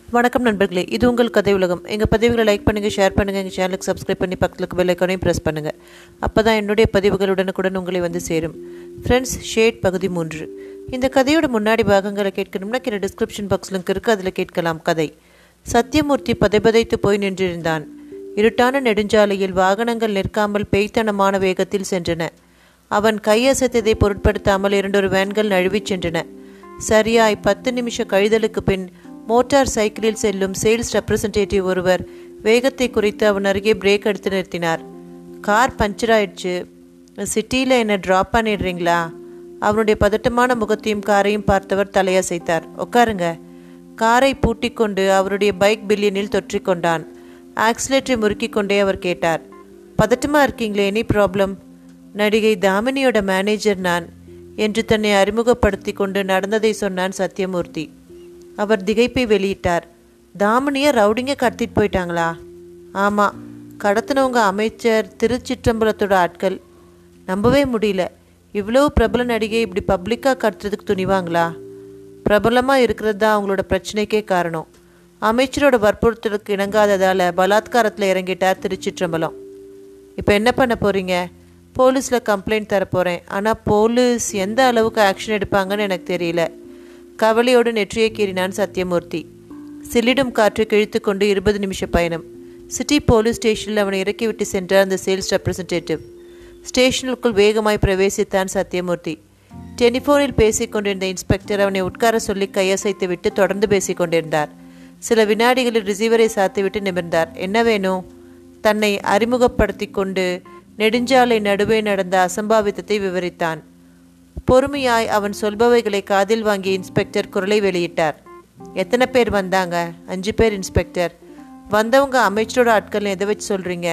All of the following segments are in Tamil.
வணக்கம் நண்பர்களே இது உங்கள் கதை உலகம் எங்கள் பதிவுகளை லைக் பண்ணுங்கள் ஷேர் பண்ணுங்கள் எங்கள் சேனலுக்கு சப்ஸ்கிரைப் பண்ணி பக்கத்துக்கு பெல் ஐக்கானையும் ப்ரெஸ் பண்ணுங்கள் அப்போ தான் என்னுடைய பதிவுகள் உடனுக்குடன் உங்களை வந்து சேரும் ஃப்ரெண்ட்ஸ் ஷேட் பகுதி மூன்று இந்த கதையோட முன்னாடி பாகங்களை கேட்கணும்னா கீழே டிஸ்கிரிப்ஷன் பாக்ஸ் லிங்க் இருக்குது அதில் கேட்கலாம் கதை சத்தியமூர்த்தி பதைபதைத்து போய் நின்றிருந்தான் இருட்டான நெடுஞ்சாலையில் வாகனங்கள் நிற்காமல் பேய்த்தனமான வேகத்தில் சென்றன அவன் கையசைத்ததை பொருட்படுத்தாமல் இரண்டொரு வேன்கள் நழுவிச் சென்றன சரியாய் பத்து நிமிஷ கழிதலுக்கு பின் மோட்டார் சைக்கிளில் செல்லும் சேல்ஸ் ரெப்ரசன்டேட்டிவ் ஒருவர் வேகத்தை குறைத்து அவன் அருகே பிரேக் எடுத்து நிறுத்தினார் கார் பஞ்சர் ஆயிடுச்சு சிட்டியில் என்னை ட்ராப் பண்ணிடுறீங்களா அவனுடைய பதட்டமான முகத்தையும் காரையும் பார்த்தவர் தலையசைத்தார் உட்காருங்க காரை பூட்டிக் கொண்டு அவருடைய பைக் பில்லியனில் தொற்றிக்கொண்டான் ஆக்சிலேட்டரை முறுக்கிக் கொண்டே அவர் கேட்டார் பதட்டமாக இருக்கீங்களே எனி ப்ராப்ளம் நடிகை தாமினியோட மேனேஜர் நான் என்று தன்னை அறிமுகப்படுத்தி கொண்டு நடந்ததை சொன்னான் சத்யமூர்த்தி அவர் திகைப்பை வெளியிட்டார் தாமினியை ரவுடிங்க கடத்திட்டு போயிட்டாங்களா ஆமாம் கடத்தினவங்க அமைச்சர் திருச்சிற்றம்பலத்தோட ஆட்கள் நம்பவே முடியல இவ்வளவு பிரபல நடிகை இப்படி பப்ளிக்காக கடத்துறதுக்கு துணிவாங்களா பிரபலமாக இருக்கிறது தான் அவங்களோட பிரச்சனைக்கே காரணம் அமைச்சரோட வற்புறுத்தலுக்கு இணங்காததால் பலாத்காரத்தில் இறங்கிட்டார் திருச்சிற்றம்பலம் இப்போ என்ன பண்ண போகிறீங்க போலீஸில் கம்ப்ளைண்ட் தர போகிறேன் ஆனால் போலீஸ் எந்த அளவுக்கு ஆக்ஷன் எடுப்பாங்கன்னு எனக்கு தெரியல கவலையோடு நெற்றியை கீறினான் சத்யமூர்த்தி சில்லிடும் காற்றை கிழித்து கொண்டு இருபது நிமிஷ பயணம் சிட்டி போலீஸ் ஸ்டேஷனில் அவனை இறக்கிவிட்டு சென்றார் அந்த சேல்ஸ் ரெப்ரசன்டேட்டிவ் ஸ்டேஷனுக்குள் வேகமாய் பிரவேசித்தான் சத்யமூர்த்தி டெலிஃபோனில் பேசிக் கொண்டிருந்த இன்ஸ்பெக்டர் அவனை உட்கார சொல்லி கையசைத்து விட்டு தொடர்ந்து பேசிக் கொண்டிருந்தார் சில வினாடிகளில் ரிசீவரை சாத்திவிட்டு நிமிர்ந்தார் என்ன வேணும் தன்னை அறிமுகப்படுத்தி கொண்டு நெடுஞ்சாலை நடுவே நடந்த அசம்பாவிதத்தை விவரித்தான் பொறுமையாய் அவன் சொல்பவைகளை காதில் வாங்கிய இன்ஸ்பெக்டர் குரலை வெளியிட்டார் எத்தனை பேர் வந்தாங்க அஞ்சு பேர் இன்ஸ்பெக்டர் வந்தவங்க அமைச்சரோட ஆட்கள் எதை வச்சு சொல்கிறீங்க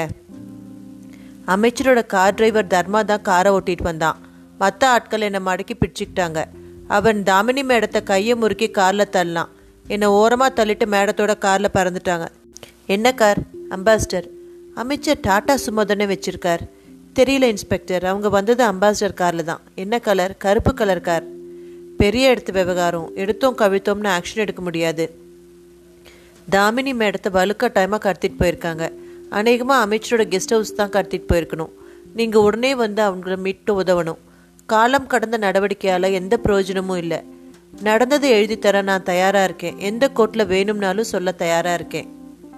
அமைச்சரோட கார் டிரைவர் தர்மா தான் காரை ஓட்டிட்டு வந்தான் மற்ற ஆட்கள் என்னை மடக்கி பிடிச்சிக்கிட்டாங்க அவன் தாமினி மேடத்தை கையை முறுக்கி காரில் தள்ளலாம் என்னை ஓரமாக தள்ளிட்டு மேடத்தோட காரில் பறந்துட்டாங்க என்ன கார் அம்பாசிடர் அமைச்சர் டாட்டா சும்மா தானே வச்சிருக்கார் தெரியல இன்ஸ்பெக்டர் அவங்க வந்தது அம்பாசிடர் காரில் தான் என்ன கலர் கருப்பு கலர் கார் பெரிய எடுத்து விவகாரம் எடுத்தோம் கவிழ்த்தோம்னு ஆக்ஷன் எடுக்க முடியாது தாமினி மேடத்தை வலுக்கட்டாயமாக கடத்திட்டு போயிருக்காங்க அநேகமாக அமைச்சரோட கெஸ்ட் ஹவுஸ் தான் கடத்திட்டு போயிருக்கணும் நீங்கள் உடனே வந்து அவங்கள மீட்டு உதவணும் காலம் கடந்த நடவடிக்கையால் எந்த பிரயோஜனமும் இல்லை நடந்ததை எழுதி தர நான் தயாராக இருக்கேன் எந்த கோர்ட்டில் வேணும்னாலும் சொல்ல தயாராக இருக்கேன்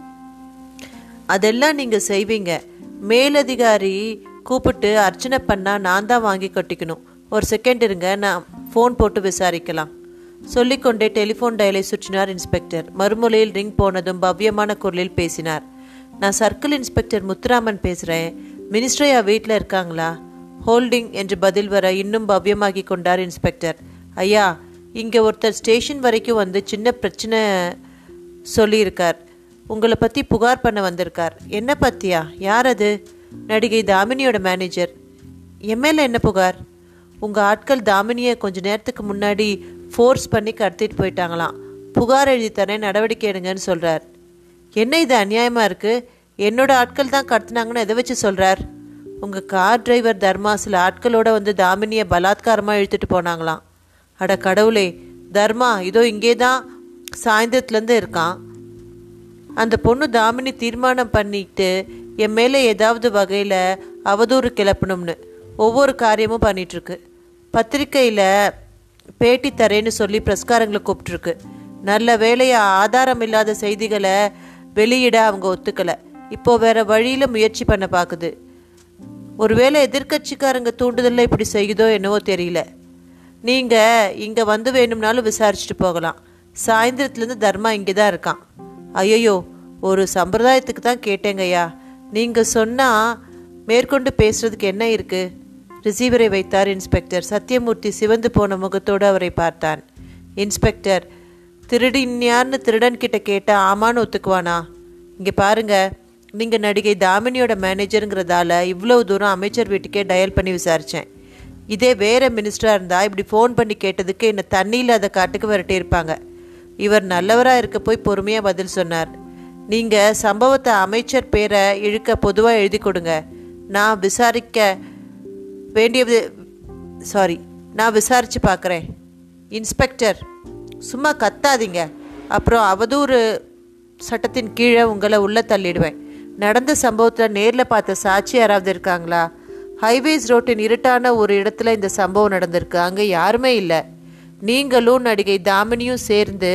அதெல்லாம் நீங்கள் செய்வீங்க மேலதிகாரி கூப்பிட்டு அர்ச்சனை பண்ணால் நான் தான் வாங்கி கட்டிக்கணும் ஒரு செகண்ட் இருங்க நான் ஃபோன் போட்டு விசாரிக்கலாம் சொல்லிக்கொண்டே டெலிஃபோன் டயலை சுற்றினார் இன்ஸ்பெக்டர் மறுமொழியில் ரிங் போனதும் பவ்யமான குரலில் பேசினார் நான் சர்க்கிள் இன்ஸ்பெக்டர் முத்துராமன் பேசுகிறேன் மினிஸ்ட்ரையா வீட்டில் இருக்காங்களா ஹோல்டிங் என்று பதில் வர இன்னும் பவ்யமாகி கொண்டார் இன்ஸ்பெக்டர் ஐயா இங்கே ஒருத்தர் ஸ்டேஷன் வரைக்கும் வந்து சின்ன பிரச்சனை சொல்லியிருக்கார் உங்களை பற்றி புகார் பண்ண வந்திருக்கார் என்ன பற்றியா யார் அது நடிகை தாமினியோட மேனேஜர் எம்எல்ஏ என்ன புகார் உங்கள் ஆட்கள் தாமினியை கொஞ்ச நேரத்துக்கு முன்னாடி ஃபோர்ஸ் பண்ணி கடத்திட்டு போயிட்டாங்களாம் புகார் எழுதி தரேன் நடவடிக்கை எடுங்கன்னு சொல்கிறார் என்ன இது அநியாயமாக இருக்குது என்னோட ஆட்கள் தான் கடத்தினாங்கன்னு எதை வச்சு சொல்கிறார் உங்கள் கார் டிரைவர் தர்மா சில ஆட்களோட வந்து தாமினியை பலாத்காரமாக இழுத்துட்டு போனாங்களாம் அட கடவுளே தர்மா இதோ இங்கே தான் சாயந்தரத்துலேருந்து இருக்கான் அந்த பொண்ணு தாமினி தீர்மானம் பண்ணிட்டு என் மேலே ஏதாவது வகையில் அவதூறு கிளப்பணும்னு ஒவ்வொரு காரியமும் பண்ணிகிட்ருக்கு பத்திரிக்கையில் பேட்டி தரேன்னு சொல்லி பிரஸ்காரங்களை கூப்பிட்ருக்கு நல்ல வேலையை ஆதாரம் இல்லாத செய்திகளை வெளியிட அவங்க ஒத்துக்கலை இப்போ வேற வழியில் முயற்சி பண்ண பார்க்குது ஒருவேளை எதிர்க்கட்சிக்காரங்க தூண்டுதலில் இப்படி செய்யுதோ என்னவோ தெரியல நீங்கள் இங்கே வந்து வேணும்னாலும் விசாரிச்சுட்டு போகலாம் சாயந்தரத்துலேருந்து தர்மா இங்கே தான் இருக்கான் ஐயோ ஒரு சம்பிரதாயத்துக்கு தான் கேட்டேங்கய்யா நீங்கள் சொன்னால் மேற்கொண்டு பேசுறதுக்கு என்ன இருக்குது ரிசீவரை வைத்தார் இன்ஸ்பெக்டர் சத்யமூர்த்தி சிவந்து போன முகத்தோடு அவரை பார்த்தான் இன்ஸ்பெக்டர் திருடின்யான்னு திருடன் கிட்ட கேட்டால் ஆமான்னு ஒத்துக்குவானா இங்கே பாருங்க நீங்கள் நடிகை தாமினியோட மேனேஜருங்கிறதால இவ்வளோ தூரம் அமைச்சர் வீட்டுக்கே டயல் பண்ணி விசாரித்தேன் இதே வேறு மினிஸ்டராக இருந்தால் இப்படி ஃபோன் பண்ணி கேட்டதுக்கு என்னை தண்ணி இல்லாத காட்டுக்கு விரட்டியிருப்பாங்க இவர் நல்லவராக இருக்க போய் பொறுமையாக பதில் சொன்னார் நீங்கள் சம்பவத்தை அமைச்சர் பேரை இழுக்க பொதுவாக எழுதி கொடுங்க நான் விசாரிக்க வேண்டியது சாரி நான் விசாரித்து பார்க்குறேன் இன்ஸ்பெக்டர் சும்மா கத்தாதீங்க அப்புறம் அவதூறு சட்டத்தின் கீழே உங்களை உள்ள தள்ளிடுவேன் நடந்த சம்பவத்தில் நேரில் பார்த்த சாட்சி யாராவது இருக்காங்களா ஹைவேஸ் ரோட்டின் இருட்டான ஒரு இடத்துல இந்த சம்பவம் நடந்திருக்கு அங்கே யாருமே இல்லை நீங்களும் நடிகை தாமினியும் சேர்ந்து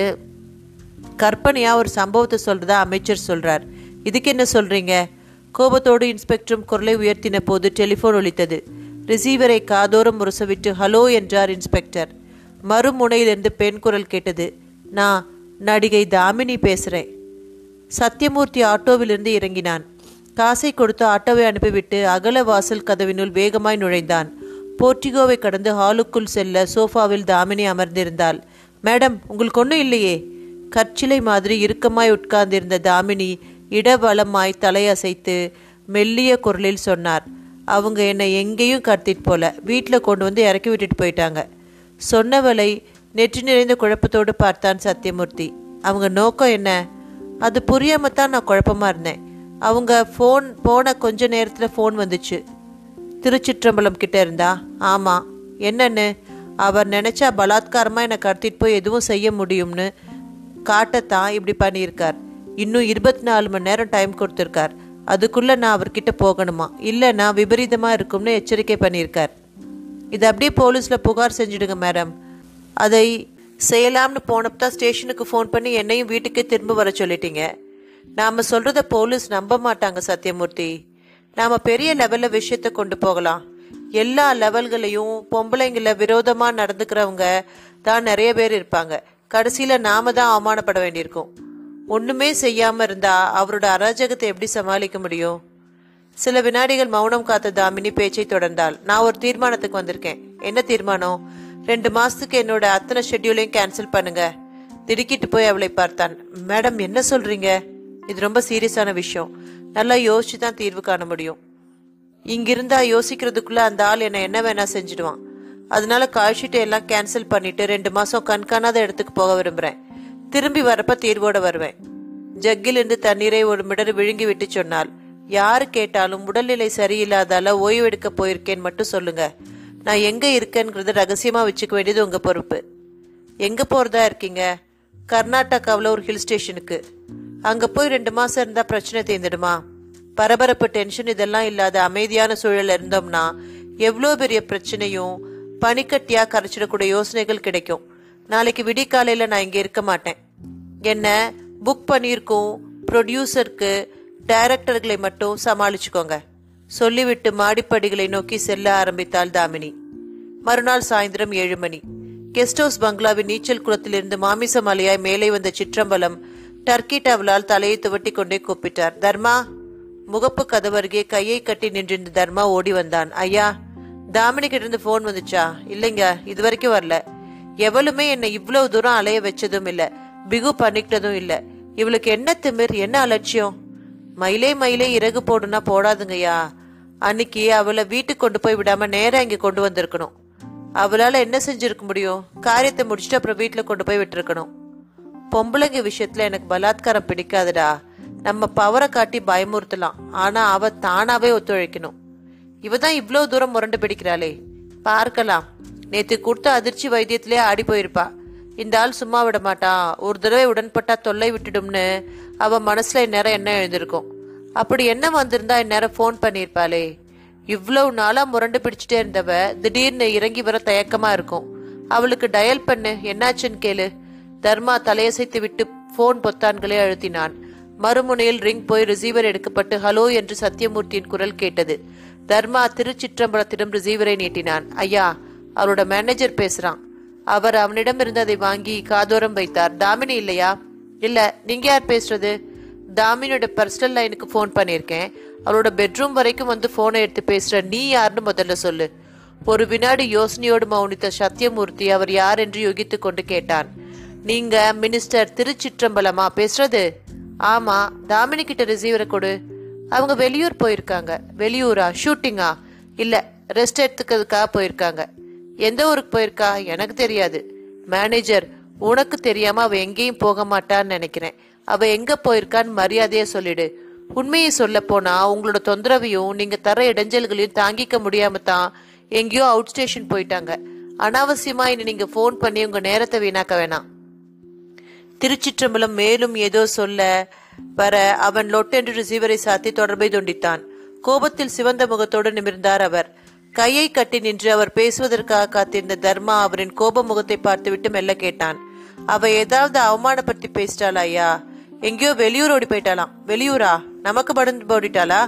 கற்பனையாக ஒரு சம்பவத்தை சொல்கிறதா அமைச்சர் சொல்கிறார் இதுக்கு என்ன சொல்கிறீங்க கோபத்தோடு இன்ஸ்பெக்டரும் குரலை உயர்த்தின போது டெலிஃபோன் ஒலித்தது ரிசீவரை காதோரம் முரசவிட்டு ஹலோ என்றார் இன்ஸ்பெக்டர் மறுமுனையிலிருந்து பெண் குரல் கேட்டது நான் நடிகை தாமினி பேசுகிறேன் சத்யமூர்த்தி ஆட்டோவிலிருந்து இறங்கினான் காசை கொடுத்து ஆட்டோவை அனுப்பிவிட்டு அகல வாசல் கதவினுள் வேகமாய் நுழைந்தான் போர்ட்டிகோவை கடந்து ஹாலுக்குள் செல்ல சோஃபாவில் தாமினி அமர்ந்திருந்தாள் மேடம் உங்களுக்கு ஒன்றும் இல்லையே கற்சிலை மாதிரி இறுக்கமாய் உட்கார்ந்திருந்த தாமினி இடவளமாய் தலையசைத்து மெல்லிய குரலில் சொன்னார் அவங்க என்னை எங்கேயும் கடத்திட்டு போல வீட்டில் கொண்டு வந்து இறக்கி விட்டுட்டு போயிட்டாங்க சொன்னவளை நெற்றி நிறைந்த குழப்பத்தோடு பார்த்தான் சத்யமூர்த்தி அவங்க நோக்கம் என்ன அது புரியாம தான் நான் குழப்பமா இருந்தேன் அவங்க ஃபோன் போன கொஞ்ச நேரத்தில் ஃபோன் வந்துச்சு திருச்சிற்றம்பலம் கிட்ட இருந்தா ஆமாம் என்னன்னு அவர் நினச்சா பலாத்காரமாக என்னை கடத்திட்டு போய் எதுவும் செய்ய முடியும்னு காட்டத்தான் இப்படி பண்ணியிருக்கார் இன்னும் இருபத்தி நாலு மணி நேரம் டைம் கொடுத்துருக்கார் அதுக்குள்ளே நான் அவர்கிட்ட போகணுமா இல்லைன்னா விபரீதமாக இருக்கும்னு எச்சரிக்கை பண்ணியிருக்கார் இது அப்படியே போலீஸில் புகார் செஞ்சுடுங்க மேடம் அதை செய்யலாம்னு போனப்ப தான் ஸ்டேஷனுக்கு ஃபோன் பண்ணி என்னையும் வீட்டுக்கே திரும்ப வர சொல்லிட்டீங்க நாம் சொல்கிறத போலீஸ் நம்ப மாட்டாங்க சத்யமூர்த்தி நாம் பெரிய லெவலில் விஷயத்தை கொண்டு போகலாம் எல்லா லெவல்களையும் பொம்பளைங்கள விரோதமாக நடந்துக்கிறவங்க தான் நிறைய பேர் இருப்பாங்க கடைசியில் நாம தான் அவமானப்பட வேண்டியிருக்கும் ஒன்றுமே செய்யாமல் இருந்தால் அவரோட அராஜகத்தை எப்படி சமாளிக்க முடியும் சில வினாடிகள் மௌனம் காத்த தாமினி பேச்சை தொடர்ந்தாள் நான் ஒரு தீர்மானத்துக்கு வந்திருக்கேன் என்ன தீர்மானம் ரெண்டு மாசத்துக்கு என்னோட அத்தனை ஷெட்யூலையும் கேன்சல் பண்ணுங்க திடுக்கிட்டு போய் அவளை பார்த்தான் மேடம் என்ன சொல்றீங்க இது ரொம்ப சீரியஸான விஷயம் நல்லா யோசிச்சு தான் தீர்வு காண முடியும் இங்கிருந்தா யோசிக்கிறதுக்குள்ள அந்த ஆள் என்னை என்ன வேணா செஞ்சிடுவான் அதனால காய்ச்சிட்டு எல்லாம் கேன்சல் பண்ணிட்டு ரெண்டு மாசம் கண்காணாத இடத்துக்கு போக விரும்புறேன் திரும்பி வரப்ப தீர்வோட வருவேன் ஜக்கிலிருந்து தண்ணீரை ஒரு மிடர் விழுங்கி விட்டு சொன்னாள் யாரு கேட்டாலும் உடல்நிலை சரியில்லாதால ஓய்வெடுக்க போயிருக்கேன்னு மட்டும் சொல்லுங்க நான் எங்க இருக்கேங்கிறத ரகசியமா வச்சுக்க வேண்டியது உங்க பொறுப்பு எங்க போறதா இருக்கீங்க கர்நாடகாவில் ஒரு ஹில் ஸ்டேஷனுக்கு அங்க போய் ரெண்டு மாசம் இருந்தா பிரச்சனை தீர்ந்துடுமா பரபரப்பு டென்ஷன் இதெல்லாம் இல்லாத அமைதியான சூழல் இருந்தோம்னா எவ்வளோ பெரிய பிரச்சனையும் பனிக்கட்டியா கரைச்சிடக்கூடிய யோசனைகள் கிடைக்கும் நாளைக்கு விடிகாலையில் நான் இங்கே இருக்க மாட்டேன் என்ன புக் பண்ணியிருக்கோம் ப்ரொடியூசருக்கு டைரக்டர்களை மட்டும் சமாளிச்சுக்கோங்க சொல்லிவிட்டு மாடிப்படிகளை நோக்கி செல்ல ஆரம்பித்தாள் தாமினி மறுநாள் சாயந்தரம் ஏழு மணி கெஸ்ட் ஹவுஸ் பங்களாவின் நீச்சல் குளத்திலிருந்து மாமிச மலையாய் மேலே வந்த சிற்றம்பலம் டர்க்கி டவலால் தலையை துவட்டி கொண்டே கூப்பிட்டார் தர்மா முகப்பு கதவருகே கையை கட்டி நின்றிருந்த தர்மா ஓடி வந்தான் ஐயா தாமினி கிட்ட இருந்து போன் வந்துச்சா இல்லைங்க இது வரைக்கும் வரல எவளுமே என்னை இவ்வளவு தூரம் அலைய வச்சதும் இல்ல பிகு பண்ணிக்கிட்டதும் இல்ல இவளுக்கு என்ன திமிர் என்ன அலட்சியம் மயிலே மயிலே இறகு போடுனா போடாதுங்கய்யா அன்னைக்கு அவளை வீட்டுக்கு கொண்டு போய் விடாம நேரா இங்க கொண்டு வந்திருக்கணும் அவளால என்ன செஞ்சிருக்க முடியும் காரியத்தை முடிச்சுட்டு அப்புறம் வீட்டுல கொண்டு போய் விட்டுருக்கணும் பொம்பளைங்க விஷயத்துல எனக்கு பலாத்காரம் பிடிக்காதுடா நம்ம பவரை காட்டி பயமுறுத்தலாம் ஆனா அவ தானாவே ஒத்துழைக்கணும் இவ தான் இவ்வளவு தூரம் முரண்டு பிடிக்கிறாளே பார்க்கலாம் நேத்து கொடுத்த அதிர்ச்சி வைத்தியத்திலே ஆடி போயிருப்பா இந்த ஆள் சும்மா விட மாட்டான் ஒரு தடவை உடன்பட்டா தொல்லை விட்டுடும்னு அவ மனசுல இந்நேரம் என்ன எழுந்திருக்கும் அப்படி என்ன வந்திருந்தா இந்நேரம் ஃபோன் பண்ணியிருப்பாளே இவ்வளவு நாளா முரண்டு பிடிச்சிட்டே இருந்தவ திடீர்னு இறங்கி வர தயக்கமா இருக்கும் அவளுக்கு டயல் பண்ணு என்னாச்சுன்னு கேளு தர்மா தலையசைத்து விட்டு போன் பொத்தான்களை அழுத்தினான் மறுமுனையில் ரிங் போய் ரிசீவர் எடுக்கப்பட்டு ஹலோ என்று சத்யமூர்த்தியின் குரல் கேட்டது தர்மா திருச்சிற்றம்பலத்திடம் ரிசீவரை நீட்டினான் ஐயா அவரோட மேனேஜர் பேசுறான் அவர் அவனிடம் இருந்து அதை வாங்கி காதோரம் வைத்தார் தாமினி இல்லையா இல்ல நீங்க யார் பேசுறது தாமினியோட பர்சனல் லைனுக்கு ஃபோன் பண்ணியிருக்கேன் அவளோட பெட்ரூம் வரைக்கும் வந்து ஃபோனை எடுத்து பேசுற நீ யாருன்னு முதல்ல சொல்லு ஒரு வினாடி யோசனையோடு மௌனித்த சத்யமூர்த்தி அவர் யார் என்று யோகித்து கொண்டு கேட்டான் நீங்க மினிஸ்டர் திருச்சிற்றம்பலமா பேசுறது ஆமா தாமினி கிட்ட ரிசீவரை கொடு அவங்க வெளியூர் போயிருக்காங்க வெளியூரா ஷூட்டிங்கா இல்ல ரெஸ்ட் எடுத்துக்கிறதுக்காக போயிருக்காங்க எந்த ஊருக்கு போயிருக்கா எனக்கு தெரியாது மேனேஜர் உனக்கு தெரியாம அவ எங்கேயும் போக மாட்டான்னு நினைக்கிறேன் அவ எங்க போயிருக்கான்னு மரியாதையா சொல்லிடு உண்மையை சொல்ல போனா உங்களோட தொந்தரவையும் நீங்க தர இடைஞ்சல்களையும் தாங்கிக்க முடியாம தான் எங்கேயோ அவுட் ஸ்டேஷன் போயிட்டாங்க அனாவசியமா இனி நீங்க ஃபோன் பண்ணி உங்க நேரத்தை வீணாக்க வேணாம் திருச்சிற்றம்பலம் மேலும் ஏதோ சொல்ல வர அவன் லொட்டென்று ரிசீவரை சாத்தி தொடர்பை துண்டித்தான் கோபத்தில் சிவந்த முகத்தோடு நிமிர்ந்தார் அவர் கையை கட்டி நின்று அவர் பேசுவதற்காக காத்திருந்த தர்மா அவரின் கோப முகத்தை பார்த்துவிட்டு மெல்ல கேட்டான் அவ ஏதாவது அவமானப்படுத்தி பேசிட்டாளா ஐயா எங்கேயோ வெளியூர் ஓடி போயிட்டாளாம் வெளியூரா நமக்கு படுந்து போடிட்டாளா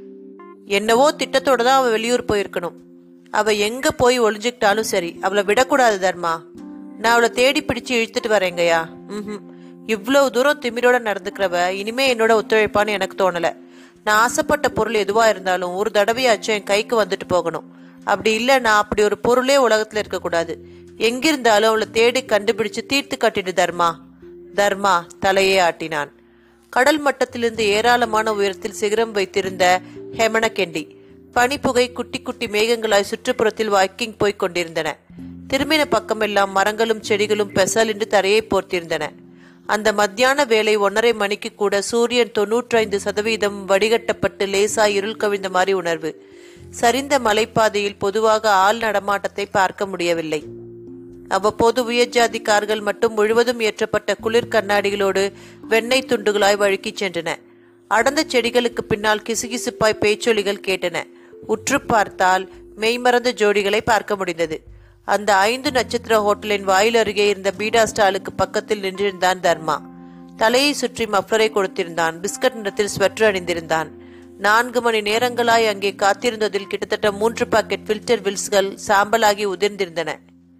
என்னவோ திட்டத்தோட தான் அவ வெளியூர் போயிருக்கணும் அவ எங்க போய் ஒளிஞ்சுக்கிட்டாலும் சரி அவளை விடக்கூடாது தர்மா நான் அவளை தேடி பிடிச்சு இழுத்துட்டு வரேங்கய்யா ம் இவ்வளவு தூரம் திமிரோட நடந்துக்கிறவ இனிமே என்னோட ஒத்துழைப்பான்னு எனக்கு தோணல நான் ஆசைப்பட்ட பொருள் எதுவா இருந்தாலும் ஒரு தடவையாச்சும் என் கைக்கு வந்துட்டு போகணும் அப்படி இல்ல நான் அப்படி ஒரு பொருளே உலகத்துல இருக்கக்கூடாது எங்கிருந்தாலும் அவளை தேடி கண்டுபிடிச்சு தீர்த்து கட்டிடு தர்மா தர்மா தலையே ஆட்டினான் கடல் மட்டத்திலிருந்து ஏராளமான உயரத்தில் சிகரம் வைத்திருந்த ஹெமனகெண்டி பனிப்புகை குட்டி குட்டி மேகங்களாய் சுற்றுப்புறத்தில் வாக்கிங் போய்க் கொண்டிருந்தன திரும்பின பக்கமெல்லாம் மரங்களும் செடிகளும் பெசலின்று தரையை போர்த்திருந்தன அந்த மத்தியான வேளை ஒன்றரை மணிக்கு கூட சூரியன் தொன்னூற்றைந்து சதவீதம் வடிகட்டப்பட்டு லேசாய் இருள் கவிழ்ந்த மாதிரி உணர்வு சரிந்த மலைப்பாதையில் பொதுவாக ஆள் நடமாட்டத்தை பார்க்க முடியவில்லை அவ்வப்போது உயர்ஜாதி கார்கள் மட்டும் முழுவதும் ஏற்றப்பட்ட குளிர் கண்ணாடிகளோடு வெண்ணெய் துண்டுகளாய் வழுக்கிச் சென்றன அடர்ந்த செடிகளுக்கு பின்னால் கிசுகிசுப்பாய் பேச்சொலிகள் கேட்டன உற்று பார்த்தால் மெய்மறந்த ஜோடிகளை பார்க்க முடிந்தது அந்த ஐந்து நட்சத்திர ஹோட்டலின் வாயில் அருகே இருந்த பீடா ஸ்டாலுக்கு பக்கத்தில் நின்றிருந்தான் தர்மா தலையை சுற்றி மஃப்ளரை கொடுத்திருந்தான் பிஸ்கட் நிறத்தில் ஸ்வெட்டர் அணிந்திருந்தான் நான்கு மணி நேரங்களாய் அங்கே காத்திருந்ததில் கிட்டத்தட்ட மூன்று பாக்கெட் ஃபில்டர் வில்ஸ்கள் சாம்பலாகி உதிர்ந்திருந்தன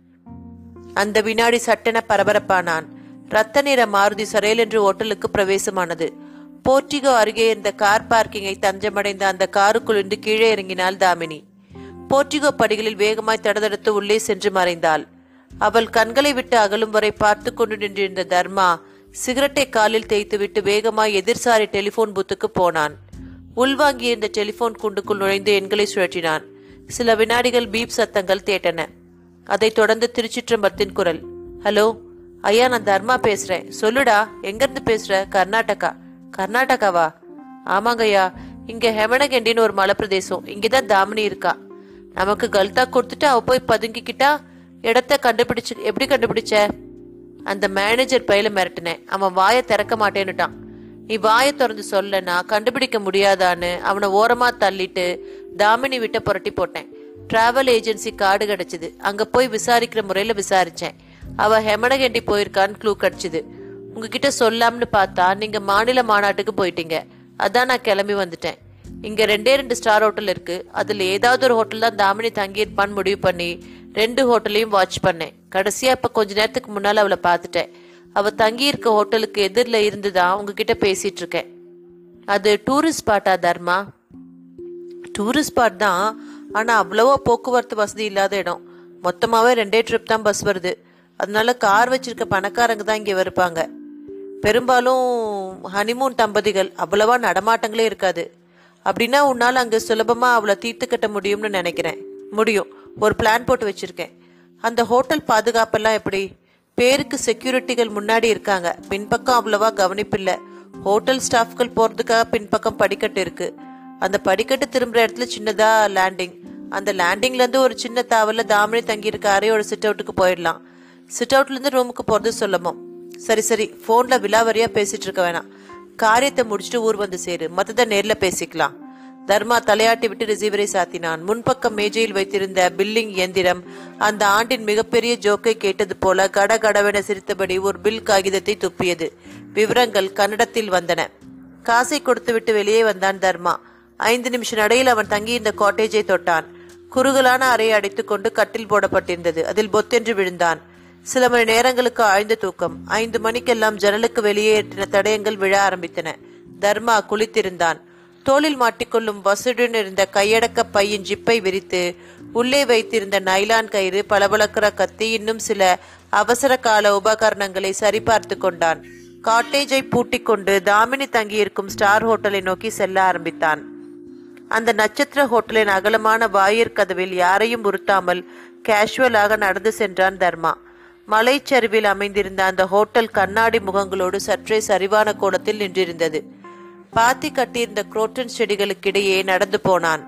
அந்த வினாடி சட்டென பரபரப்பானான் ரத்த நிற மாருதி சரையல் என்று ஓட்டலுக்கு பிரவேசமானது போர்ட்டிகோ அருகே இருந்த கார் பார்க்கிங்கை தஞ்சமடைந்த அந்த காருக்குள்ளிருந்து கீழே இறங்கினாள் தாமினி போர்ட்டிகோ படிகளில் வேகமாய் தடதடுத்து உள்ளே சென்று மறைந்தாள் அவள் கண்களை விட்டு அகலும் வரை பார்த்து கொண்டு நின்றிருந்த தர்மா சிகரெட்டை காலில் தேய்த்துவிட்டு வேகமாய் எதிர்சாரி டெலிபோன் பூத்துக்கு போனான் உள்வாங்கியிருந்த டெலிபோன் குண்டுக்குள் நுழைந்து எண்களை சுழற்றினான் சில வினாடிகள் பீப் சத்தங்கள் தேட்டன அதைத் தொடர்ந்து திருச்சிற்றம்பலத்தின் குரல் ஹலோ ஐயா நான் தர்மா பேசுறேன் சொல்லுடா எங்கிருந்து பேசுற கர்நாடகா கர்நாடகாவா ஆமாங்கய்யா இங்க ஹெமனகெண்டின்னு ஒரு மலைப்பிரதேசம் இங்கதான் தாமினி இருக்கா நமக்கு கல்தா கொடுத்துட்டு அவ போய் பதுங்கிக்கிட்டா இடத்த கண்டுபிடிச்சு எப்படி கண்டுபிடிச்ச அந்த மேனேஜர் பையில மிரட்டினேன் அவன் வாயை திறக்க மாட்டேன்னுட்டான் நீ வாயை திறந்து சொல்லனா கண்டுபிடிக்க முடியாதான்னு அவனை ஓரமா தள்ளிட்டு தாமினி விட்ட புரட்டி போட்டேன் டிராவல் ஏஜென்சி கார்டு கிடைச்சது அங்க போய் விசாரிக்கிற முறையில விசாரிச்சேன் அவ ஹெமனகெண்டி போயிருக்கான்னு க்ளூ கிடைச்சது உங்ககிட்ட சொல்லாம்னு பார்த்தா நீங்க மாநில மாநாட்டுக்கு போயிட்டீங்க அதான் நான் கிளம்பி வந்துட்டேன் இங்க ரெண்டே ரெண்டு ஸ்டார் ஹோட்டல் இருக்கு அதுல ஏதாவது ஒரு ஹோட்டல் தான் தாமினி தங்கியிருப்பான்னு முடிவு பண்ணி ரெண்டு ஹோட்டலையும் வாட்ச் பண்ணேன் கடைசியா இப்ப கொஞ்ச நேரத்துக்கு முன்னால அவளை பார்த்துட்டேன் அவ தங்கி இருக்க ஹோட்டலுக்கு எதிரில் இருந்துதான் உங்ககிட்ட பேசிட்டு இருக்கேன் அது டூரிஸ்ட் ஸ்பாட்டா தர்மா டூரிஸ்ட் ஸ்பாட் தான் ஆனா அவ்வளவா போக்குவரத்து வசதி இல்லாத இடம் மொத்தமாவே ரெண்டே ட்ரிப் தான் பஸ் வருது அதனால கார் வச்சிருக்க பணக்காரங்க தான் இங்க வருப்பாங்க பெரும்பாலும் ஹனிமூன் தம்பதிகள் அவ்வளவா நடமாட்டங்களே இருக்காது அப்படின்னா உன்னால அங்க சுலபமா அவளை தீர்த்து கட்ட முடியும்னு நினைக்கிறேன் முடியும் ஒரு பிளான் போட்டு வச்சிருக்கேன் அந்த ஹோட்டல் பாதுகாப்பெல்லாம் எப்படி பேருக்கு செக்யூரிட்டிகள் முன்னாடி இருக்காங்க பின்பக்கம் அவ்வளவா கவனிப்பில்லை ஹோட்டல் ஸ்டாஃப்கள் போறதுக்காக பின்பக்கம் படிக்கட்டு இருக்கு அந்த படிக்கட்டு திரும்புற இடத்துல சின்னதா லேண்டிங் அந்த லேண்டிங்ல இருந்து ஒரு சின்ன தாவல்ல தாமினி தங்கி இருக்க அறையோட சிட் அவுட்டுக்கு போயிடலாம் சிட் அவுட்ல இருந்து ரூமுக்கு போறது சொல்லணும் சரி சரி போன்ல விலாவரியா பேசிட்டு இருக்க வேணாம் காரியத்தை முடிச்சுட்டு ஊர் வந்து சேரு மத்தத நேர்ல பேசிக்கலாம் தர்மா தலையாட்டி விட்டு ரிசீவரை சாத்தினான் முன்பக்கம் மேஜையில் வைத்திருந்த பில்லிங் இயந்திரம் அந்த ஆண்டின் மிகப்பெரிய ஜோக்கை கேட்டது போல கட கடவென சிரித்தபடி ஒரு பில் காகிதத்தை துப்பியது விவரங்கள் கன்னடத்தில் வந்தன காசை கொடுத்துவிட்டு வெளியே வந்தான் தர்மா ஐந்து நிமிஷ நடையில் அவன் தங்கியிருந்த காட்டேஜை தொட்டான் குறுகலான அறையை அடைத்துக்கொண்டு கட்டில் போடப்பட்டிருந்தது அதில் பொத்தென்று விழுந்தான் சில மணி நேரங்களுக்கு ஆழ்ந்த தூக்கம் ஐந்து மணிக்கெல்லாம் ஜன்னலுக்கு வெளியே எட்டின தடயங்கள் விழ ஆரம்பித்தன தர்மா குளித்திருந்தான் தோளில் மாட்டிக்கொள்ளும் வசுடன் இருந்த கையடக்க பையின் ஜிப்பை விரித்து உள்ளே வைத்திருந்த நைலான் கயிறு பளபளக்கிற கத்தி இன்னும் சில அவசர கால உபகரணங்களை சரிபார்த்து கொண்டான் காட்டேஜை பூட்டிக் கொண்டு தாமினி தங்கியிருக்கும் ஸ்டார் ஹோட்டலை நோக்கி செல்ல ஆரம்பித்தான் அந்த நட்சத்திர ஹோட்டலின் அகலமான வாயிற் கதவில் யாரையும் உறுத்தாமல் கேஷுவலாக நடந்து சென்றான் தர்மா மலைச்சரிவில் அமைந்திருந்த அந்த ஹோட்டல் கண்ணாடி முகங்களோடு சற்றே சரிவான கோணத்தில் நின்றிருந்தது பாத்தி கட்டியிருந்த குரோட்டன் செடிகளுக்கிடையே நடந்து போனான்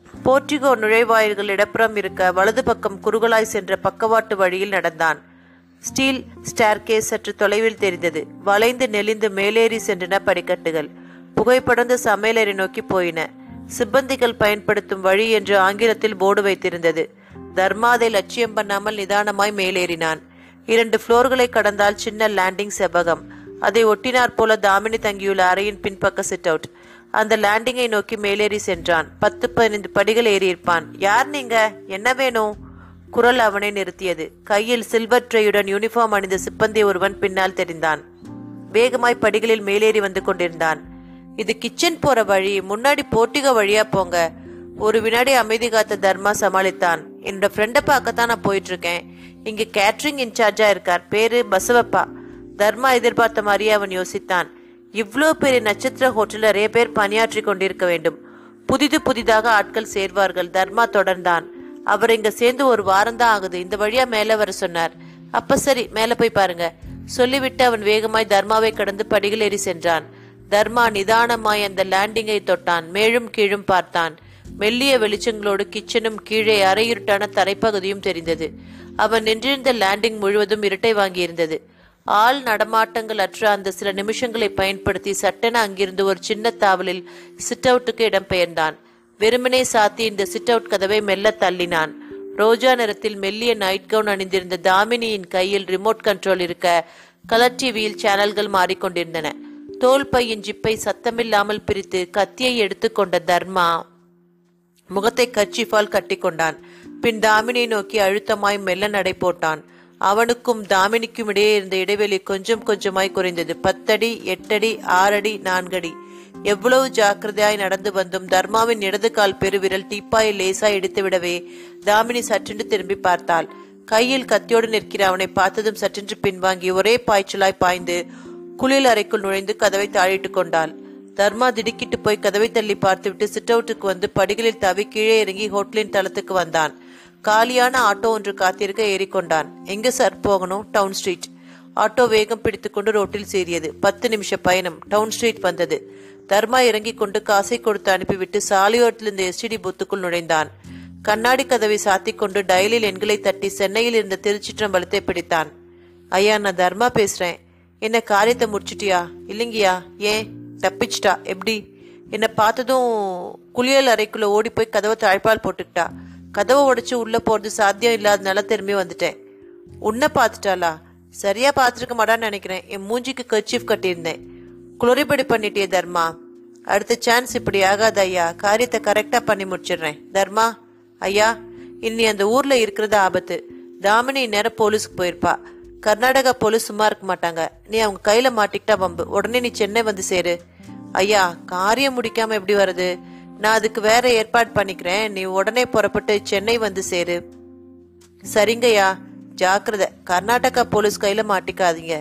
போர்ட்டிகோ நுழைவாயில்கள் இடப்புறம் இருக்க வலது பக்கம் குறுகலாய் சென்ற பக்கவாட்டு வழியில் நடந்தான் ஸ்டீல் ஸ்டேர்கேஸ் சற்று தொலைவில் தெரிந்தது வளைந்து நெளிந்து மேலேறி சென்றன படிக்கட்டுகள் புகைப்படர்ந்த சமையலறை நோக்கி போயின சிப்பந்திகள் பயன்படுத்தும் வழி என்று ஆங்கிலத்தில் போர்டு வைத்திருந்தது தர்மா அதை லட்சியம் பண்ணாமல் நிதானமாய் மேலேறினான் இரண்டு புளோர்களை கடந்தால் சின்ன லேண்டிங் செவ்வகம் அதை ஒட்டினாற் போல தாமினி தங்கியுள்ள அறையின் பின்பக்க சிட் அவுட் அந்த லேண்டிங்கை நோக்கி மேலேறி சென்றான் பத்து பதினைந்து படிகள் ஏறியிருப்பான் யார் நீங்க என்ன வேணும் குரல் அவனை நிறுத்தியது கையில் சில்வர் ட்ரேயுடன் யூனிஃபார்ம் அணிந்த சிப்பந்தி ஒருவன் பின்னால் தெரிந்தான் வேகமாய் படிகளில் மேலேறி வந்து கொண்டிருந்தான் இது கிச்சன் போற வழி முன்னாடி போட்டிக வழியா போங்க ஒரு வினாடி அமைதி காத்த தர்மா சமாளித்தான் என்னோட ஃப்ரெண்டை பார்க்கத்தான் நான் போயிட்டு இருக்கேன் இங்க கேட்டரிங் இன்சார்ஜா இருக்கார் பேரு பசவப்பா தர்மா எதிர்பார்த்த மாதிரியே அவன் யோசித்தான் இவ்வளோ பெரிய நட்சத்திர ஹோட்டல் நிறைய பேர் பணியாற்றி கொண்டிருக்க வேண்டும் புதிது புதிதாக ஆட்கள் சேர்வார்கள் தர்மா தொடர்ந்தான் அவர் இங்க சேர்ந்து ஒரு வாரம்தான் ஆகுது இந்த வழியா மேல வர சொன்னார் அப்ப சரி மேல போய் பாருங்க சொல்லிவிட்டு அவன் வேகமாய் தர்மாவை கடந்து படிகள் ஏறி சென்றான் தர்மா நிதானமாய் அந்த லேண்டிங்கை தொட்டான் மேலும் கீழும் பார்த்தான் மெல்லிய வெளிச்சங்களோடு கிச்சனும் கீழே அரையிருட்டான தரைப்பகுதியும் தெரிந்தது அவன் நின்றிருந்த லேண்டிங் முழுவதும் இருட்டை வாங்கியிருந்தது ஆள் நடமாட்டங்கள் அற்ற அந்த சில நிமிஷங்களை பயன்படுத்தி சட்டென அங்கிருந்து ஒரு சின்ன தாவலில் சிட் அவுட்டுக்கு இடம்பெயர்ந்தான் வெறுமனே சாத்தி இந்த சிட் அவுட் கதவை மெல்ல தள்ளினான் ரோஜா நிறத்தில் மெல்லிய நைட் கவுன் அணிந்திருந்த தாமினியின் கையில் ரிமோட் கண்ட்ரோல் இருக்க கலர் டிவியில் சேனல்கள் மாறிக்கொண்டிருந்தன தோல் பையின் ஜிப்பை சத்தமில்லாமல் பிரித்து கத்தியை எடுத்துக்கொண்ட தர்மா முகத்தை கர்ச்சிஃபால் கட்டிக்கொண்டான் பின் தாமினியை நோக்கி அழுத்தமாய் மெல்ல நடை போட்டான் அவனுக்கும் தாமினிக்கும் இடையே இருந்த இடைவெளி கொஞ்சம் கொஞ்சமாய் குறைந்தது பத்தடி எட்டடி ஆறடி நான்கடி எவ்வளவு ஜாக்கிரதையாய் நடந்து வந்தும் தர்மாவின் இடது கால் பெருவிரல் டீப்பாயை லேசாய் எடுத்துவிடவே தாமினி சற்றென்று திரும்பி பார்த்தாள் கையில் கத்தியோடு நிற்கிற அவனை பார்த்ததும் சற்றென்று பின்வாங்கி ஒரே பாய்ச்சலாய் பாய்ந்து குளியல் அறைக்குள் நுழைந்து கதவை தாழிட்டு கொண்டாள் தர்மா திடுக்கிட்டு போய் கதவை தள்ளி பார்த்துவிட்டு சிட் அவுட்டுக்கு வந்து படிகளில் தவி கீழே இறங்கி ஹோட்டலின் தளத்துக்கு வந்தான் காலியான ஆட்டோ ஒன்று காத்திருக்க ஏறிக்கொண்டான் எங்க சார் போகணும் டவுன் ஸ்ட்ரீட் ஆட்டோ வேகம் பிடித்துக்கொண்டு ரோட்டில் சேரியது பத்து நிமிஷ பயணம் டவுன் ஸ்ட்ரீட் வந்தது தர்மா இறங்கிக் கொண்டு காசை கொடுத்து அனுப்பிவிட்டு சாலையோரத்தில் இருந்த எஸ்டிடி பூத்துக்குள் நுழைந்தான் கண்ணாடி கதவை சாத்திக் கொண்டு டயலில் எண்களை தட்டி சென்னையில் இருந்த திருச்சிற்றம்பலத்தை பிடித்தான் ஐயா நான் தர்மா பேசுறேன் என்ன காரியத்தை முடிச்சிட்டியா இல்லைங்கய்யா ஏன் தப்பிச்சிட்டா எப்படி என்னை பார்த்ததும் குளியல் அறைக்குள்ள ஓடி போய் கதவை தாழ்பால் போட்டுக்கிட்டா கதவை உடைச்சு உள்ள போறது சாத்தியம் இல்லாதனால திரும்பி வந்துட்டேன் உன்னை பார்த்துட்டாளா சரியா பார்த்துருக்க மாட்டான்னு நினைக்கிறேன் என் மூஞ்சிக்கு கர்ச்சீஃப் கட்டியிருந்தேன் குளறிபடி பண்ணிட்டியே தர்மா அடுத்த சான்ஸ் இப்படி ஆகாது ஐயா காரியத்தை கரெக்டா பண்ணி முடிச்சிடுறேன் தர்மா ஐயா இன்னி அந்த ஊர்ல இருக்கிறது ஆபத்து தாமினி நேரம் போலீஸ்க்கு போயிருப்பா கர்நாடகா போலீஸ் சும்மா இருக்க மாட்டாங்க நீ அவங்க கையில மாட்டிக்கிட்டா வம்பு உடனே நீ சென்னை வந்து சேரு ஐயா காரியம் முடிக்காம எப்படி வருது நான் அதுக்கு வேற ஏற்பாடு பண்ணிக்கிறேன் நீ உடனே புறப்பட்டு சென்னை வந்து சேரு சரிங்கய்யா ஜாக்கிரதை கர்நாடகா போலீஸ் கையில மாட்டிக்காதீங்க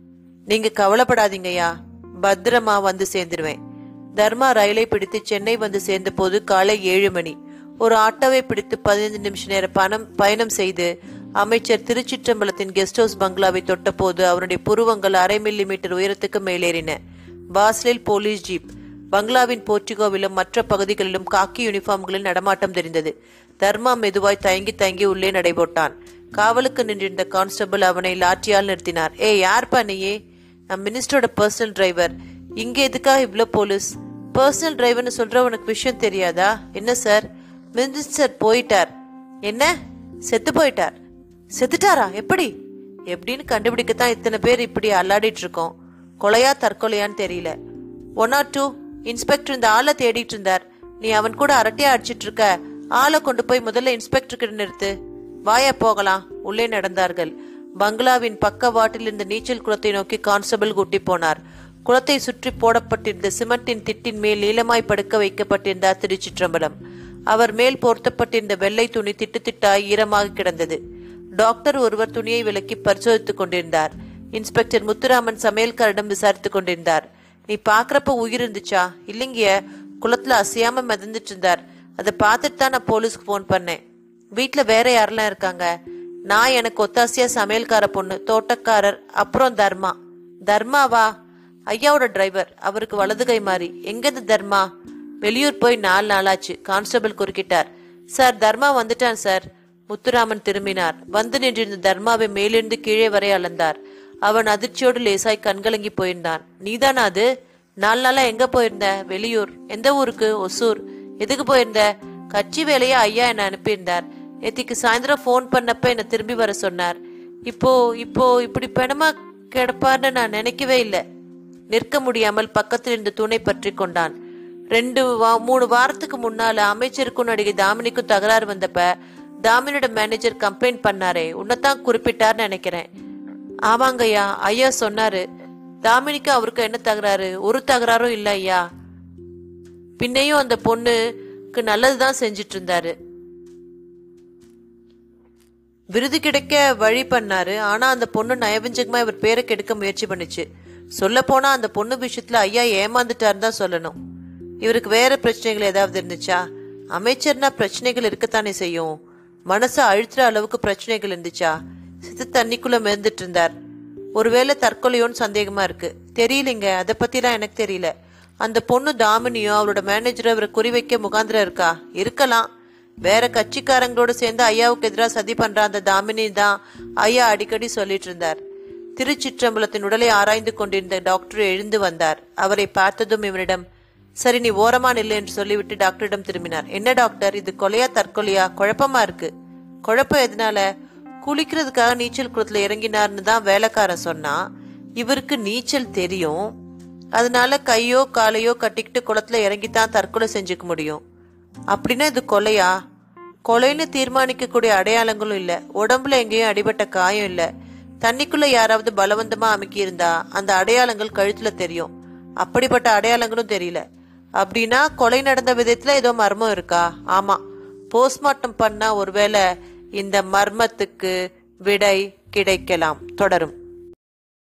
நீங்க கவலைப்படாதீங்கய்யா பத்திரமா வந்து சேர்ந்துருவேன் தர்மா ரயிலை பிடித்து சென்னை வந்து சேர்ந்த போது காலை ஏழு மணி ஒரு ஆட்டோவை பிடித்து பதினைந்து நிமிஷ நேர பணம் பயணம் செய்து அமைச்சர் திருச்சிற்றம்பலத்தின் கெஸ்ட் ஹவுஸ் பங்களாவை தொட்டபோது அவருடைய புருவங்கள் அரை மில்லி மீட்டர் உயரத்துக்கு மேலேறின பாஸ்லில் போலீஸ் ஜீப் பங்களாவின் போர்ட்டிகோவிலும் மற்ற பகுதிகளிலும் காக்கி யூனிஃபார்ம்களில் நடமாட்டம் தெரிந்தது தர்மா மெதுவாய் தயங்கி தயங்கி உள்ளே நடைபோட்டான் காவலுக்கு நின்றிருந்த கான்ஸ்டபிள் அவனை லாட்டியால் நிறுத்தினார் ஏ யார்ப்பா நீயே நான் மினிஸ்டரோட பர்சனல் டிரைவர் இங்க எதுக்காக இவ்ளோ போலீஸ் பர்சனல் டிரைவர்னு சொல்ற உனக்கு விஷயம் தெரியாதா என்ன சார் மினிஸ்டர் போயிட்டார் என்ன செத்து போயிட்டார் செத்துட்டாரா எப்படி எப்படின்னு கண்டுபிடிக்கத்தான் இத்தனை பேர் இப்படி அல்லாடிட்டு இருக்கோம் கொலையா தற்கொலையான்னு தெரியல ஒன் ஆர் டூ இன்ஸ்பெக்டர் இந்த ஆளை தேடிட்டு இருந்தார் நீ அவன் கூட அரட்டையா அடிச்சிட்டு இருக்க ஆளை கொண்டு போய் முதல்ல இன்ஸ்பெக்டர் கிட்ட நிறுத்து வாயா போகலாம் உள்ளே நடந்தார்கள் பங்களாவின் பக்க வாட்டில் இருந்த நீச்சல் குளத்தை நோக்கி கான்ஸ்டபிள் கூட்டி போனார் குளத்தை சுற்றி போடப்பட்டிருந்த சிமெண்டின் திட்டின் மேல் நீளமாய் படுக்க வைக்கப்பட்டிருந்தார் திருச்சிற்றம்பலம் அவர் மேல் போர்த்தப்பட்டிருந்த வெள்ளை துணி திட்டு திட்டாய் ஈரமாக கிடந்தது டாக்டர் ஒருவர் துணியை விலக்கி பரிசோதித்துக் கொண்டிருந்தார் இன்ஸ்பெக்டர் முத்துராமன் சமையல்காரிடம் விசாரித்துக் கொண்டிருந்தார் நீ பாக்குறப்ப உயிர் இருந்துச்சா இல்லைங்க குளத்துல அசையாம மிதந்துட்டு இருந்தார் அதை பார்த்துட்டு தான் நான் போலீஸ்க்கு ஃபோன் பண்ணேன் வீட்ல வேற யாரெல்லாம் இருக்காங்க நான் எனக்கு ஒத்தாசியா சமையல்கார பொண்ணு தோட்டக்காரர் அப்புறம் தர்மா தர்மாவா ஐயாவோட டிரைவர் அவருக்கு வலது கை மாறி எங்கிருந்து தர்மா வெளியூர் போய் நாலு நாளாச்சு கான்ஸ்டபிள் குறுக்கிட்டார் சார் தர்மா வந்துட்டான் சார் முத்துராமன் திரும்பினார் வந்து நின்றிருந்த தர்மாவை மேலிருந்து கீழே வரை அளந்தார் அவன் அதிர்ச்சியோடு லேசாய் கண்கலங்கி போயிருந்தான் நீதானா அது நாலு நாளா எங்க போயிருந்த வெளியூர் எந்த ஊருக்கு ஒசூர் எதுக்கு போயிருந்த கட்சி வேலையை ஐயா என்ன அனுப்பியிருந்தார் நேத்திக்கு சாயந்தரம் ஃபோன் பண்ணப்ப என்ன திரும்பி வர சொன்னார் இப்போ இப்போ இப்படி பெணமா கிடப்பார்னு நான் நினைக்கவே இல்லை நிற்க முடியாமல் பக்கத்தில் இருந்த தூணை பற்றி கொண்டான் ரெண்டு வா மூணு வாரத்துக்கு முன்னால அமைச்சருக்கும் நடிகை தாமினிக்கும் தகராறு வந்தப்ப தாமினியோட மேனேஜர் கம்ப்ளைண்ட் பண்ணாரே உன்னைத்தான் குறிப்பிட்டார்னு நினைக்கிறேன் ஆமாங்கய்யா ஐயா சொன்னாரு தாமினிக்கு அவருக்கு என்ன தகராறு ஒரு தகராறும் இல்ல ஐயா பின்னையும் அந்த பொண்ணுக்கு நல்லதுதான் செஞ்சிட்டு இருந்தாரு விருது கிடைக்க வழி பண்ணாரு ஆனா அந்த பொண்ணு நயவஞ்சகமா இவர் பேரை கெடுக்க முயற்சி பண்ணுச்சு சொல்ல போனா அந்த பொண்ணு விஷயத்துல ஐயா ஏமாந்துட்டாருன்னு தான் சொல்லணும் இவருக்கு வேற பிரச்சனைகள் ஏதாவது இருந்துச்சா அமைச்சர்னா பிரச்சனைகள் இருக்கத்தானே செய்யும் மனசை அழுத்துற அளவுக்கு பிரச்சனைகள் இருந்துச்சா சித்து தண்ணிக்குள்ள மிதந்துட்டு இருந்தார் ஒருவேளை தற்கொலையோன்னு சந்தேகமா இருக்கு தெரியலைங்க அதை பத்திலாம் எனக்கு தெரியல அந்த பொண்ணு தாமினியோ அவளோட மேனேஜரோ இவரை குறிவைக்க முகாந்திரம் இருக்கா இருக்கலாம் வேற கட்சிக்காரங்களோட சேர்ந்து ஐயாவுக்கு எதிராக சதி பண்ற அந்த தாமினி தான் ஐயா அடிக்கடி சொல்லிட்டு இருந்தார் திருச்சிற்றம்பலத்தின் உடலை ஆராய்ந்து கொண்டிருந்த டாக்டர் எழுந்து வந்தார் அவரை பார்த்ததும் இவனிடம் சரி நீ ஓரமா நில்லு என்று சொல்லிவிட்டு டாக்டரிடம் திரும்பினார் என்ன டாக்டர் இது கொலையா தற்கொலையா குழப்பமா இருக்கு குழப்பம் எதனால குளிக்கிறதுக்காக நீச்சல் குளத்துல இறங்கினார்னு தான் வேலைக்காரன் சொன்னான் இவருக்கு நீச்சல் தெரியும் அதனால கையோ காலையோ கட்டிக்கிட்டு குளத்துல இறங்கித்தான் தற்கொலை செஞ்சுக்க முடியும் அப்படின்னா இது கொலையா கொலைன்னு தீர்மானிக்கக்கூடிய அடையாளங்களும் இல்ல உடம்புல எங்கேயும் அடிபட்ட காயம் இல்ல தண்ணிக்குள்ள யாராவது பலவந்தமா அமுக்கி இருந்தா அந்த அடையாளங்கள் கழுத்துல தெரியும் அப்படிப்பட்ட அடையாளங்களும் தெரியல அப்படின்னா கொலை நடந்த விதத்துல ஏதோ மர்மம் இருக்கா ஆமா போஸ்ட்மார்ட்டம் பண்ணா ஒருவேளை இந்த மர்மத்துக்கு விடை கிடைக்கலாம் தொடரும்